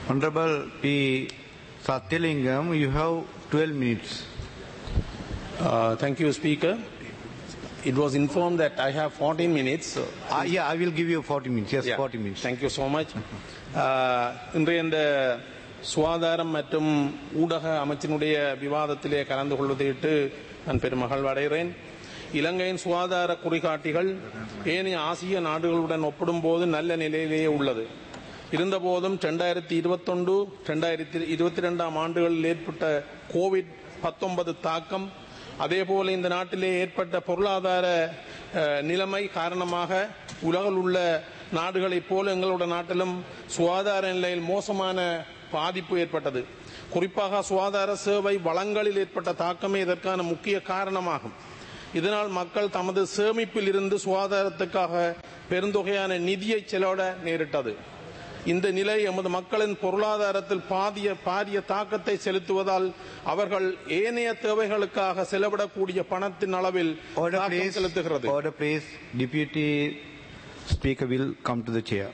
Honorable P. Satyalingam, you have 12 minutes. Uh, Thank you, Speaker. It was informed that I have 14 minutes. so- Uh, yeah, I will give you 40 minutes. Yes, Yeah. 40 minutes. Thank you so much. Uh, இன்றைய இந்த சுகாதாரம் மற்றும் ஊடக அமைச்சினுடைய விவாதத்திலே கலந்து கொள்வதையிட்டு நான் பெருமகிழ்வு அடைகிறேன் இலங்கையின் சுகாதார குறிகாட்டிகள் ஏனைய ஆசிய நாடுகளுடன் ஒப்பிடும்போது நல்ல நிலையிலேயே உள்ளது இருந்தபோதும் ரெண்டாயிரத்தி இருபத்தொன்று ரெண்டாயிரத்தி இருபத்தி ரெண்டாம் ஆண்டுகளில் ஏற்பட்ட கோவிட் பத்தொன்பது தாக்கம் அதேபோல இந்த நாட்டிலே ஏற்பட்ட பொருளாதார அஹ், நிலைமை காரணமாக உலகில் உள்ள நாடுகளைப் போல எங்களோட நாட்டிலும் சுகாதார நிலையில் மோசமான பாதிப்பு ஏற்பட்டது குறிப்பாக சுகாதார சேவை வளங்களில் ஏற்பட்ட தாக்கமே இதற்கான முக்கிய காரணமாகும் இதனால் மக்கள் தமது சேமிப்பில் இருந்து சுகாதாரத்துக்காக பெருந்தொகையான நிதியை செலவிட நேரிட்டது இந்த நிலை எமது மக்களின் பொருளாதாரத்தில் பாதிய பாரிய தாக்கத்தை செலுத்துவதால் அவர்கள் ஏனைய தேவைகளுக்காக செலவிடக்கூடிய பணத்தின் அளவில் Order, தாக்கம் please. செலுத்துகிறது Order, please. Deputy Speaker will come to the chair.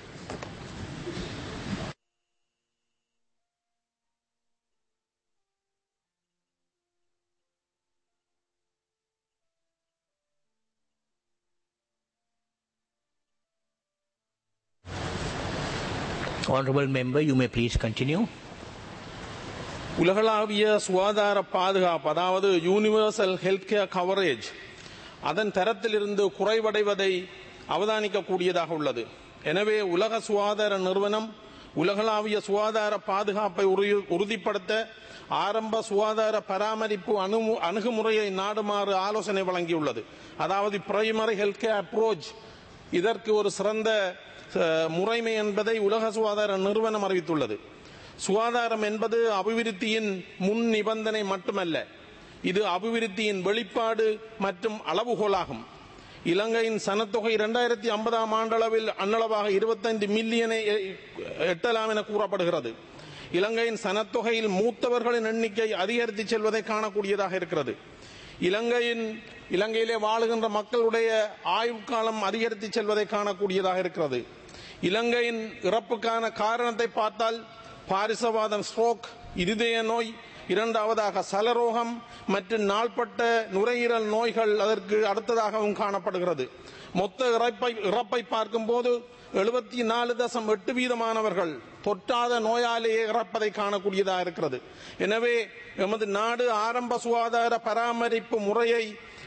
Honorable member, you may please continue. உலகளாவிய சுகாதார பாதுகாப்பு அதாவது யூனிவர்சல் ஹெல்த் கேர் கவரேஜ் அதன் தரத்திலிருந்து குறைவடைவதை அவதானிக்கக்கூடியதாக உள்ளது எனவே உலக சுகாதார நிறுவனம் உலகளாவிய சுகாதார பாதுகாப்பை உறு- உறுதிப்படுத்த ஆரம்ப சுகாதார பராமரிப்பு அணு- அணுகுமுறையை நாடுமாறு ஆலோசனை வழங்கியுள்ளது அதாவது பிரைமரி ஹெல்த் கேர் அப்ரோச் இதற்கு ஒரு சிறந்த அஹ், முறைமை என்பதை உலக சுகாதார நிறுவனம் அறிவித்துள்ளது சுகாதாரம் என்பது அபிவிருத்தியின் முன் நிபந்தனை மட்டுமல்ல இது அபிவிருத்தியின் வெளிப்பாடு மற்றும் அளவுகோலாகும் இலங்கையின் சனத்தொகை இரண்டாயிரத்தி ஐம்பதாம் ஆண்டளவில் அன்னளவாக இருபத்தைந்து மில்லியனை எ- எட்டலாம் என கூறப்படுகிறது இலங்கையின் சனத்தொகையில் மூத்தவர்களின் எண்ணிக்கை அதிகரித்து செல்வதை காணக்கூடியதாக இருக்கிறது இலங்கையின் இலங்கையிலே வாழுகின்ற மக்களுடைய ஆயுட்காலம் அதிகரித்து செல்வதை காணக்கூடியதாக இருக்கிறது இலங்கையின் இறப்புக்கான காரணத்தை பார்த்தால் பாரிசவாதம் ஸ்ட்ரோக் இருதய நோய் இரண்டாவதாக சலரோகம் மற்றும் நாள்பட்ட நுரையீரல் நோய்கள் அதற்கு அடுத்ததாகவும் காணப்படுகிறது மொத்த இறப்பை இறப்பை பார்க்கும்போது எழுபத்தி நாலு தசம் எட்டு வீதமானவர்கள் தொற்றாத நோயாலேயே இறப்பதை காணக்கூடியதாக இருக்கிறது எனவே எமது நாடு ஆரம்ப சுகாதார பராமரிப்பு முறையை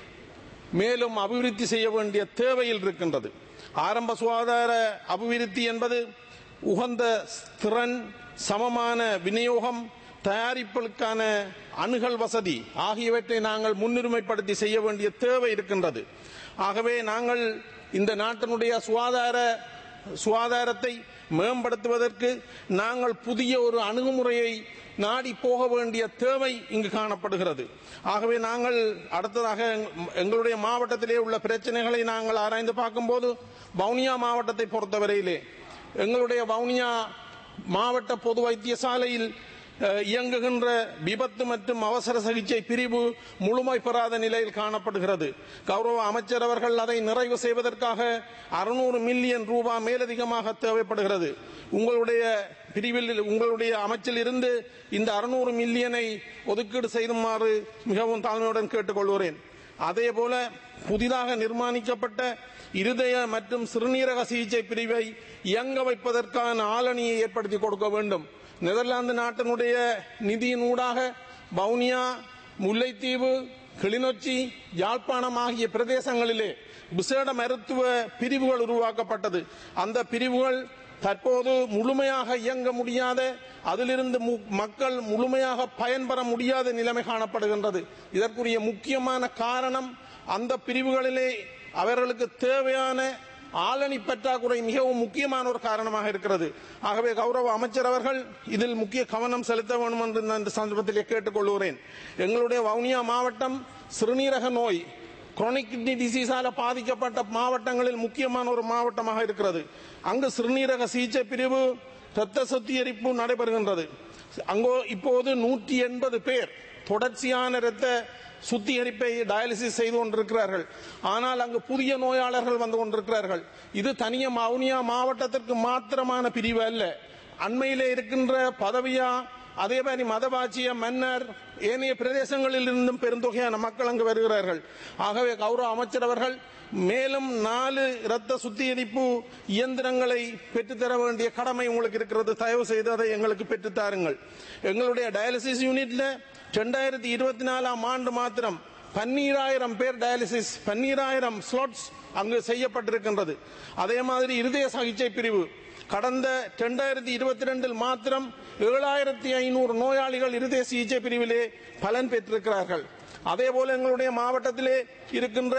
மேலும் அபிவிருத்தி செய்ய வேண்டிய தேவையில் இருக்கின்றது ஆரம்ப சுகாதார அபிவிருத்தி என்பது உகந்த திறன் சமமான விநியோகம் தயாரிப்புகளுக்கான அணுகல் வசதி ஆகியவற்றை நாங்கள் முன்னுரிமைப்படுத்தி செய்ய வேண்டிய தேவை இருக்கின்றது ஆகவே நாங்கள் இந்த நாட்டினுடைய சுகாதார சுகாதாரத்தை மேம்படுத்துவதற்கு நாங்கள் புதிய ஒரு அணுகுமுறையை நாடி போக வேண்டிய தேவை இங்கு காணப்படுகிறது ஆகவே நாங்கள் அடுத்ததாக எங்க- எங்களுடைய மாவட்டத்திலே உள்ள பிரச்சனைகளை நாங்கள் ஆராய்ந்து பார்க்கும்போது வவுனியா மாவட்டத்தை பொறுத்தவரையிலே எங்களுடைய வவுனியா மாவட்ட பொது வைத்தியசாலையில் அஹ், இயங்குகின்ற விபத்து மற்றும் அவசர சிகிச்சை பிரிவு முழுமை பெறாத நிலையில் காணப்படுகிறது கௌரவ அமைச்சர் அவர்கள் அதை நிறைவு செய்வதற்காக அறுநூறு மில்லியன் ரூபாய் மேலதிகமாக தேவைப்படுகிறது உங்களுடைய பிரிவில் உங்களுடைய அமைச்சில் இருந்து இந்த அறுநூறு மில்லியனை ஒதுக்கீடு செய்துமாறு மிகவும் தாழ்மையுடன் கேட்டுக்கொள்கிறேன் அதே போல புதிதாக நிர்மாணிக்கப்பட்ட இருதய மற்றும் சிறுநீரக சிகிச்சை பிரிவை இயங்க வைப்பதற்கான ஆளணியை ஏற்படுத்தி கொடுக்க வேண்டும் நெதர்லாந்து நாட்டினுடைய நிதியினூடாக வவுனியா முல்லைத்தீவு கிளிநொச்சி யாழ்ப்பாணம் ஆகிய பிரதேசங்களிலே விசேட மருத்துவ பிரிவுகள் உருவாக்கப்பட்டது அந்த பிரிவுகள் தற்போது முழுமையாக இயங்க முடியாத அதிலிருந்து மு- மக்கள் முழுமையாக பயன்பெற முடியாத நிலைமை காணப்படுகின்றது இதற்குரிய முக்கியமான காரணம் அந்த பிரிவுகளிலே அவர்களுக்கு தேவையான ஆளணி பற்றாக்குறை மிகவும் முக்கியமான ஒரு காரணமாக இருக்கிறது ஆகவே கௌரவ அமைச்சர் அவர்கள் இதில் முக்கிய கவனம் செலுத்த வேண்டும் என்று நான் இந்த சந்தர்ப்பத்திலே கேட்டுக்கொள்கிறேன் எங்களுடைய வவுனியா மாவட்டம் சிறுநீரக நோய் குரோனிக் கிட்னி டிசீஸால பாதிக்கப்பட்ட மாவட்டங்களில் முக்கியமான ஒரு மாவட்டமாக இருக்கிறது அங்கு சிறுநீரக சிகிச்சை பிரிவு இரத்த சுத்திகரிப்பு நடைபெறுகின்றது அங்கோ இப்போது நூற்றி எண்பது பேர் தொடர்ச்சியான இரத்த சுத்திகரிப்பை டயாலிசிஸ் செய்து கொண்டிருக்கிறார்கள் ஆனால் அங்கு புதிய நோயாளர்கள் வந்து கொண்டிருக்கிறார்கள் இது தனிய மவுனியா மாவட்டத்திற்கு மாத்திரமான பிரிவு அல்ல அண்மையிலே இருக்கின்ற பதவியா அதே மாதிரி மதவாச்சிய மன்னர் ஏனைய பிரதேசங்களில் இருந்தும் பெருந்தொகையான மக்கள் அங்கு வருகிறார்கள் ஆகவே கௌரவ அமைச்சர் அவர்கள் மேலும் நாலு இரத்த சுத்திகரிப்பு இயந்திரங்களை பெற்றுத்தர வேண்டிய கடமை உங்களுக்கு இருக்கிறது தயவு செய்து அதை எங்களுக்கு பெற்றுத்தாருங்கள் எங்களுடைய டயாலிசிஸ் யூனிட்ல ரெண்டாயிரத்தி இருபத்தி நாலாம் ஆண்டு மாத்திரம் பன்னீராயிரம் பேர் டயாலிசிஸ் பன்னீராயிரம் ஸ்லாட்ஸ் அங்கு செய்யப்பட்டிருக்கின்றது அதே மாதிரி இருதய சிகிச்சை பிரிவு கடந்த இரண்டாயிரத்தி இருபத்தி ரெண்டில் மாத்திரம் ஏழாயிரத்தி ஐநூறு நோயாளிகள் இருதய சிகிச்சை பிரிவிலே பலன் பெற்றிருக்கிறார்கள் அதே போல எங்களுடைய மாவட்டத்திலே இருக்கின்ற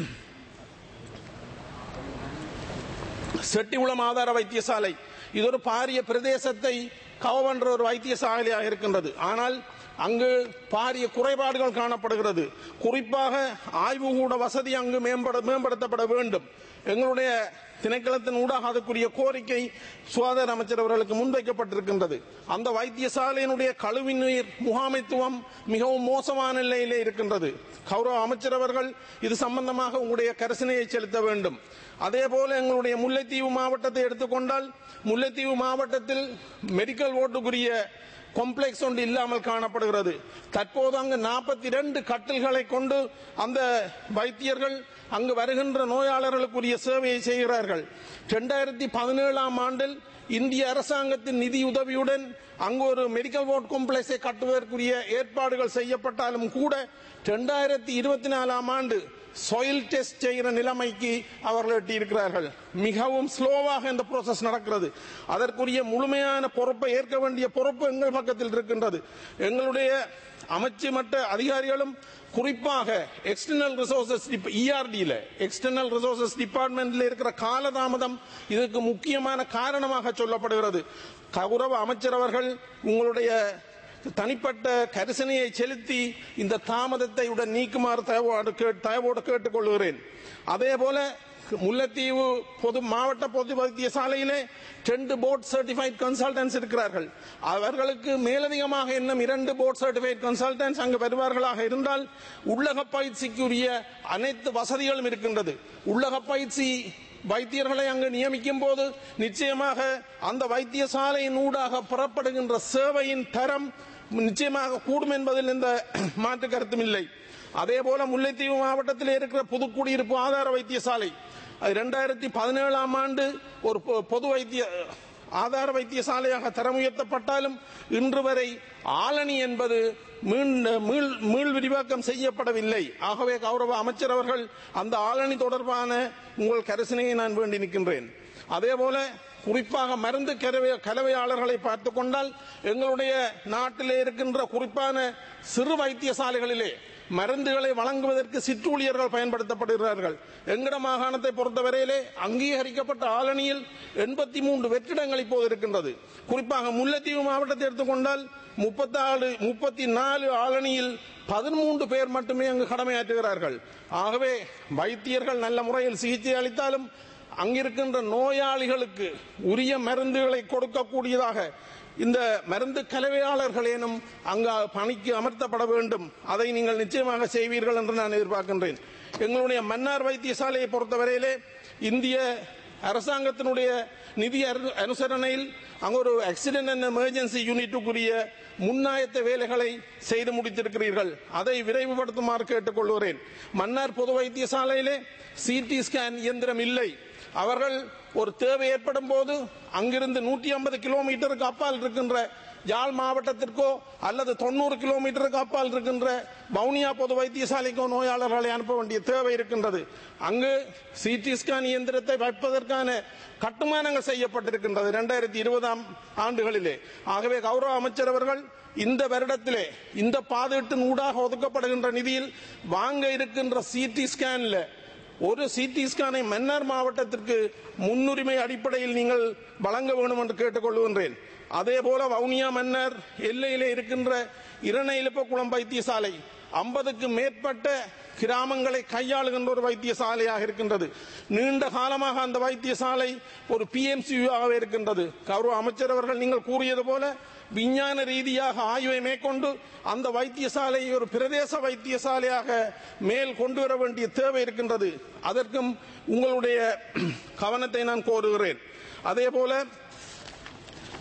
செட்டிகுளம் ஆதார வைத்தியசாலை இது ஒரு பாரிய பிரதேசத்தை கவவென்ற ஒரு வைத்தியசாலையாக இருக்கின்றது ஆனால் அங்கு பாரிய குறைபாடுகள் காணப்படுகிறது குறிப்பாக ஆய்வுகூட வசதி அங்கு மேம்பட மேம்படுத்தப்பட வேண்டும் எங்களுடைய திணைக்களத்தின் ஊடாக அதற்குரிய கோரிக்கை சுகாதார அமைச்சர் அவர்களுக்கு முன்வைக்கப்பட்டிருக்கின்றது அந்த வைத்தியசாலையினுடைய கழிவுநீர் முகாமைத்துவம் மிகவும் மோசமான நிலையிலே இருக்கின்றது கௌரவ அமைச்சர் அவர்கள் இது சம்பந்தமாக உங்களுடைய கரிசனையை செலுத்த வேண்டும் அதே போல எங்களுடைய முல்லைத்தீவு மாவட்டத்தை எடுத்துக்கொண்டால் முல்லைத்தீவு மாவட்டத்தில் மெடிக்கல் ஓட்டுக்குரிய காம்ப்ளெக்ஸ் ஒன்று இல்லாமல் காணப்படுகிறது தற்போது அங்கு நாற்பத்தி இரண்டு கட்டில்களை கொண்டு அந்த வைத்தியர்கள் அங்கு வருகின்ற நோயாளர்களுக்குரிய சேவையை செய்கிறார்கள் இரண்டாயிரத்தி பதினேழாம் ஆண்டில் இந்திய அரசாங்கத்தின் நிதி உதவியுடன் அங்கு ஒரு மெடிக்கல் போர்ட் காம்ப்ளெக்ஸை கட்டுவதற்குரிய ஏற்பாடுகள் செய்யப்பட்டாலும் கூட இரண்டாயிரத்தி இருபத்தி நாலாம் ஆண்டு சாயில் டெஸ்ட் செய்கிற நிலைமைக்கு அவர்கள் எட்டியிருக்கிறார்கள் மிகவும் ஸ்லோவாக இந்த ப்ரோசஸ் நடக்கிறது அதற்குரிய முழுமையான பொறுப்பை ஏற்க வேண்டிய பொறுப்பு எங்கள் பக்கத்தில் இருக்கின்றது எங்களுடைய அமைச்சு மட்ட அதிகாரிகளும் குறிப்பாக எக்ஸ்டர்னல் ரிசோர்சஸ் இஆர்டியில் எக்ஸ்டர்னல் ரிசோர்சஸ் டிபார்ட்மெண்ட்ல இருக்கிற காலதாமதம் இதுக்கு முக்கியமான காரணமாக சொல்லப்படுகிறது கௌரவ அமைச்சர் அவர்கள் உங்களுடைய தனிப்பட்ட கரிசனையை செலுத்தி இந்த தாமதத்தை உடன் நீக்குமாறு தயவோடு கே- தயவோடு கேட்டுக்கொள்கிறேன் அதே போல முல்லைத்தீவு பொது மாவட்ட பொது வைத்தியசாலையிலே ரெண்டு போர்ட் சர்டிஃபைட் கன்சல்டன்ஸ் இருக்கிறார்கள் அவர்களுக்கு மேலதிகமாக இன்னும் இரண்டு போர்ட் சர்டிஃபைட் கன்சல்டன்ஸ் அங்கு வருவார்களாக இருந்தால் உள்ளக பயிற்சிக்குரிய அனைத்து வசதிகளும் இருக்கின்றது உள்ளக பயிற்சி வைத்தியர்களை அங்கு நியமிக்கும் போது நிச்சயமாக அந்த வைத்தியசாலையின் ஊடாக புறப்படுகின்ற சேவையின் தரம் நிச்சயமாக கூடும் என்பதில் எந்த மாற்று கருத்தும் இல்லை அதே போல முல்லைத்தீவு மாவட்டத்தில் இருக்கிற புதுக்குடியிருப்பு ஆதார வைத்தியசாலை அது ரெண்டாயிரத்தி பதினேழாம் ஆண்டு ஒரு பொ- பொது வைத்திய ஆதார வைத்தியசாலையாக தரம் உயர்த்தப்பட்டாலும் இன்று வரை ஆளணி என்பது மீண்- மீள் மீள் விரிவாக்கம் செய்யப்படவில்லை ஆகவே கௌரவ அமைச்சர் அவர்கள் அந்த ஆளணி தொடர்பான உங்கள் கரிசனையை நான் வேண்டி நிற்கின்றேன் அதே போல குறிப்பாக மருந்து கலவை கலவையாளர்களை பார்த்து கொண்டால் எங்களுடைய நாட்டிலே இருக்கின்ற குறிப்பான சிறு வைத்தியசாலைகளிலே மருந்துகளை வழங்குவதற்கு சிற்றூழியர்கள் பயன்படுத்தப்படுகிறார்கள் எங்கட மாகாணத்தை பொறுத்தவரையிலே அங்கீகரிக்கப்பட்ட ஆளணியில் எண்பத்தி மூன்று வெற்றிடங்கள் இப்போது இருக்கின்றது குறிப்பாக முல்லைத்தீவு மாவட்டத்தை எடுத்துக்கொண்டால் முப்பத்தாறு முப்பத்தி நாலு ஆளணியில் பதிமூன்று பேர் மட்டுமே அங்கு கடமையாற்றுகிறார்கள் ஆகவே வைத்தியர்கள் நல்ல முறையில் சிகிச்சை அளித்தாலும் அங்கிருக்கின்ற நோயாளிகளுக்கு உரிய மருந்துகளை கொடுக்கக்கூடியதாக இந்த மருந்து கலவையாளர்களேனும் அங்கு பணிக்கு அமர்த்தப்பட வேண்டும் அதை நீங்கள் நிச்சயமாக செய்வீர்கள் என்று நான் எதிர்பார்க்கின்றேன் எங்களுடைய மன்னார் வைத்தியசாலையை பொறுத்தவரையிலே இந்திய அரசாங்கத்தினுடைய நிதி அரு- அனுசரணையில் அங்கு ஒரு ஆக்சிடென்ட் அண்ட் எமர்ஜென்சி யூனிட்டுக்குரிய முன்னாயத்த வேலைகளை செய்து முடித்திருக்கிறீர்கள் அதை விரைவுபடுத்துமாறு கேட்டுக்கொள்கிறேன் மன்னார் பொது வைத்தியசாலையிலே சிடி ஸ்கேன் இயந்திரம் இல்லை அவர்கள் ஒரு தேவை ஏற்படும் போது அங்கிருந்து நூற்றி ஐம்பது கிலோமீட்டருக்கு அப்பால் இருக்கின்ற யாழ் மாவட்டத்திற்கோ அல்லது தொண்ணூறு கிலோமீட்டருக்கு அப்பால் இருக்கின்ற வவுனியா பொது வைத்தியசாலைக்கோ நோயாளர்களை அனுப்ப வேண்டிய தேவை இருக்கின்றது அங்கு சிடி ஸ்கேன் இயந்திரத்தை வைப்பதற்கான கட்டுமானங்கள் செய்யப்பட்டிருக்கின்றது இரண்டாயிரத்தி இருபதாம் ஆண்டுகளிலே ஆகவே கௌரவ அமைச்சர் அவர்கள் இந்த வருடத்திலே இந்த பாதீட்டின் ஊடாக ஒதுக்கப்படுகின்ற நிதியில் வாங்க இருக்கின்ற சிடி ஸ்கேன்ல ஒரு சிடி ஸ்கேனை மன்னார் மாவட்டத்திற்கு முன்னுரிமை அடிப்படையில் நீங்கள் வழங்க வேண்டும் என்று கேட்டுக்கொள்கின்றேன் அதே போல வவுனியா மன்னர் எல்லையிலே இருக்கின்ற இரணையிலப்பகுளம் வைத்தியசாலை ஐம்பதுக்கு மேற்பட்ட கிராமங்களை கையாளுகின்ற ஒரு வைத்தியசாலையாக இருக்கின்றது நீண்ட காலமாக அந்த வைத்தியசாலை ஒரு பிஎம்சியாக இருக்கின்றது கௌரவ அமைச்சர் அவர்கள் நீங்கள் கூறியது போல விஞ்ஞான ரீதியாக ஆய்வை மேற்கொண்டு அந்த வைத்தியசாலையை ஒரு பிரதேச வைத்தியசாலையாக மேல் கொண்டு வர வேண்டிய தேவை இருக்கின்றது அதற்கும் உங்களுடைய கவனத்தை நான் கோருகிறேன் அதே போல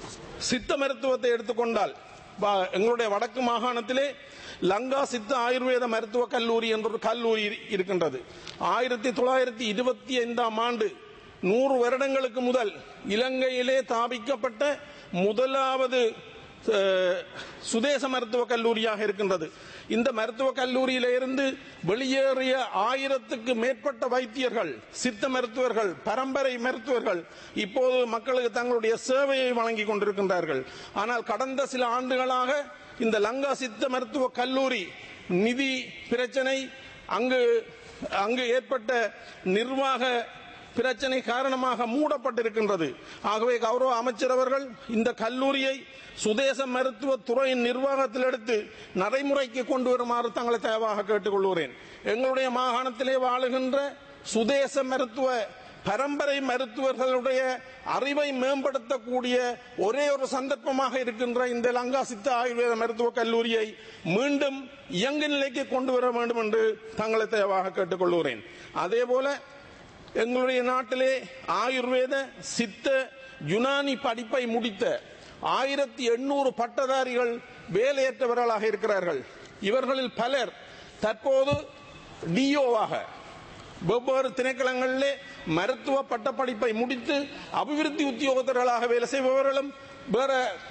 சித்த மருத்துவத்தை எடுத்துக்கொண்டால் வ- எங்களுடைய வடக்கு மாகாணத்திலே லங்கா சித்த ஆயுர்வேத மருத்துவ கல்லூரி என்ற ஒரு கல்லூரி இரு- இருக்கின்றது ஆயிரத்தி தொள்ளாயிரத்தி இருபத்தி ஐந்தாம் ஆண்டு நூறு வருடங்களுக்கு முதல் இலங்கையிலே தாபிக்கப்பட்ட முதலாவது அஹ், சுதேச மருத்துவ கல்லூரியாக இருக்கின்றது இந்த மருத்துவ கல்லூரியில இருந்து வெளியேறிய ஆயிரத்துக்கு மேற்பட்ட வைத்தியர்கள் சித்த மருத்துவர்கள் பரம்பரை மருத்துவர்கள் இப்போது மக்களுக்கு தங்களுடைய சேவையை வழங்கி கொண்டிருக்கின்றார்கள் ஆனால் கடந்த சில ஆண்டுகளாக இந்த லங்கா சித்த மருத்துவ கல்லூரி நிதி பிரச்சனை அங்கு அங்கு ஏற்பட்ட நிர்வாக பிரச்சனை காரணமாக மூடப்பட்டிருக்கின்றது ஆகவே கௌரவ அமைச்சர் அவர்கள் இந்த கல்லூரியை சுதேச மருத்துவ துறையின் நிர்வாகத்தில் எடுத்து நடைமுறைக்கு கொண்டு வருமாறு தங்களை தேவாக கேட்டுக்கொள்கிறேன் எங்களுடைய மாகாணத்திலே வாழுகின்ற சுதேச மருத்துவ பரம்பரை மருத்துவர்களுடைய அறிவை மேம்படுத்தக்கூடிய ஒரே ஒரு சந்தர்ப்பமாக இருக்கின்ற இந்த லங்கா சித்த ஆயுர்வேத மருத்துவ கல்லூரியை மீண்டும் இயங்கு நிலைக்கு கொண்டு வர வேண்டும் என்று தங்களை தேவாக கேட்டுக்கொள்கிறேன் அதே போல எங்களுடைய நாட்டிலே ஆயுர்வேத சித்த யுனானி படிப்பை முடித்த ஆயிரத்தி எண்ணூறு பட்டதாரிகள் வேலையற்றவர்களாக இருக்கிறார்கள் இவர்களில் பலர் தற்போது டிஓவாக வெவ்வேறு திணைக்களங்களிலே மருத்துவ பட்டப்படிப்பை முடித்து அபிவிருத்தி உத்தியோகத்தர்களாக வேலை செய்பவர்களும் வேற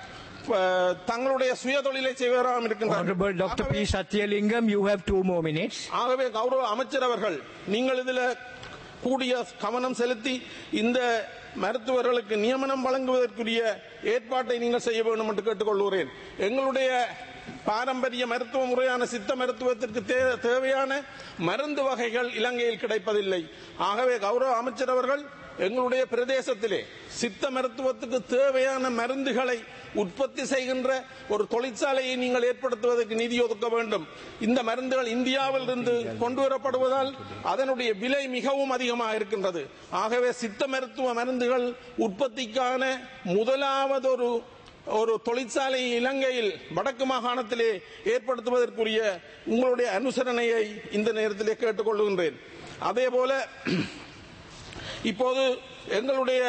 அஹ், தங்களுடைய சுய தொழிலை செய்வவராகவும் இருக்கின்றார்கள் Honorable Dr. P. Satyalingam, you have two more minutes. ஆகவே கௌரவ அமைச்சர் அவர்கள் நீங்கள் இதில் கூடிய கவனம் செலுத்தி இந்த மருத்துவர்களுக்கு நியமனம் வழங்குவதற்குரிய ஏற்பாட்டை நீங்கள் செய்ய வேண்டும் என்று கேட்டுக்கொள்கிறேன் எங்களுடைய பாரம்பரிய மருத்துவ முறையான சித்த மருத்துவத்திற்கு தே- தேவையான மருந்து வகைகள் இலங்கையில் கிடைப்பதில்லை ஆகவே கௌரவ அமைச்சர் அவர்கள் எங்களுடைய பிரதேசத்திலே சித்த மருத்துவத்துக்கு தேவையான மருந்துகளை உற்பத்தி செய்கின்ற ஒரு தொழிற்சாலையை நீங்கள் ஏற்படுத்துவதற்கு நிதி ஒதுக்க வேண்டும் இந்த மருந்துகள் இந்தியாவில் இருந்து கொண்டு வரப்படுவதால் அதனுடைய விலை மிகவும் அதிகமாக இருக்கின்றது ஆகவே சித்த மருத்துவ மருந்துகள் உற்பத்திக்கான முதலாவது ஒரு ஒரு தொழிற்சாலை இலங்கையில் வடக்கு மாகாணத்திலே ஏற்படுத்துவதற்குரிய உங்களுடைய அனுசரணையை இந்த நேரத்திலே கேட்டுக்கொள்கின்றேன் அதே போல இப்போது எங்களுடைய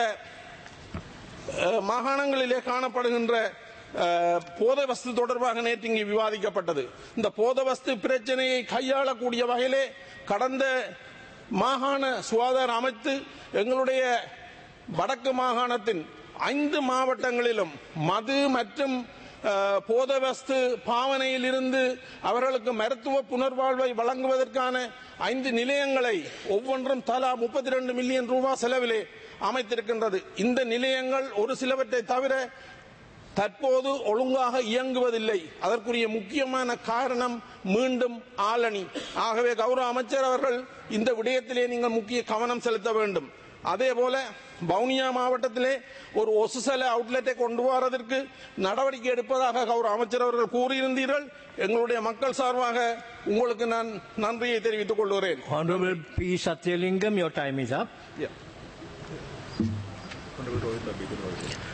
அஹ், மாகாணங்களிலே காணப்படுகின்ற அஹ், போதை வஸ்து தொடர்பாக நேற்று இங்கு விவாதிக்கப்பட்டது இந்த போதை வஸ்து பிரச்சனையை கையாளக்கூடிய வகையிலே கடந்த மாகாண சுகாதார அமைத்து எங்களுடைய வடக்கு மாகாணத்தின் ஐந்து மாவட்டங்களிலும் மது மற்றும் அஹ், போதை வஸ்து பாவனையில் இருந்து அவர்களுக்கு மருத்துவ புனர்வாழ்வை வழங்குவதற்கான ஐந்து நிலையங்களை ஒவ்வொன்றும் தலா முப்பத்தி ரெண்டு மில்லியன் ரூபாய் செலவிலே அமைத்திருக்கின்றது இந்த நிலையங்கள் ஒரு சிலவற்றை தவிர தற்போது ஒழுங்காக இயங்குவதில்லை அதற்குரிய முக்கியமான காரணம் மீண்டும் ஆளணி ஆகவே கௌரவ அமைச்சர் அவர்கள் இந்த விடயத்திலே நீங்கள் முக்கிய கவனம் செலுத்த வேண்டும் அதே போல வவுனியா மாவட்டத்திலே ஒரு ஒசுசல அவுட்லெட்டை கொண்டு வரதற்கு நடவடிக்கை எடுப்பதாக கௌரவ அமைச்சர் அவர்கள் கூறியிருந்தீர்கள் எங்களுடைய மக்கள் சார்பாக உங்களுக்கு நான் நன்றியை தெரிவித்துக் கொள்கிறேன் Honorable P. Satyalingam, your time is up.